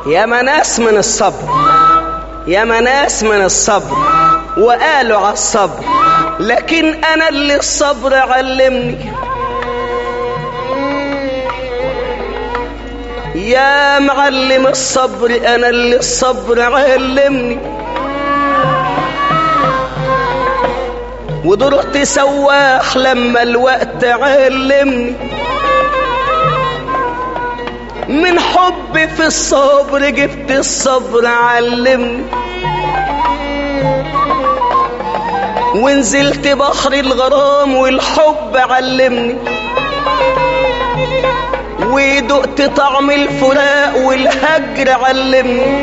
يا مناس من الصبر يا مناس من الصبر وقالوا على الصبر لكن انا اللي الصبر علمني يا معلم الصبر انا اللي الصبر علمني ودرت سواح لما الوقت علمني من حب في الصبر جبت الصبر علمني ونزلت بحر الغرام والحب علمني ودقت طعم الفراق والهجر علمني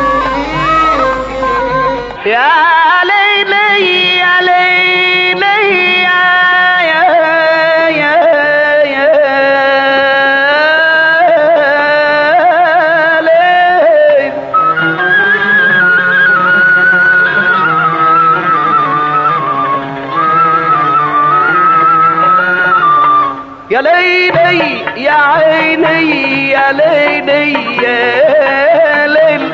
يا ليلي يا ليلي يا يا يا يا ليل يا ليلي يا عيني يا ليلي يا ليل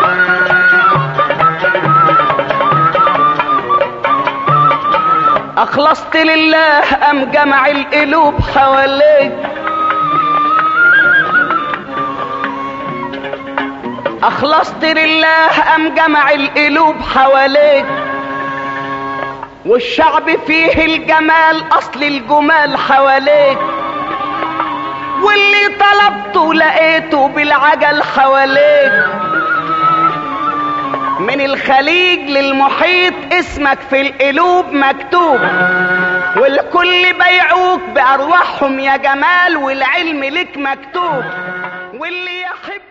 أخلصت لله أم جمع القلوب حواليك أخلصت لله أم جمع القلوب حواليك والشعب فيه الجمال أصل الجمال حواليك واللي طلبته لقيته بالعجل حواليك من الخليج للمحيط اسمك في القلوب مكتوب والكل بيعوك بأرواحهم يا جمال والعلم لك مكتوب واللي يحب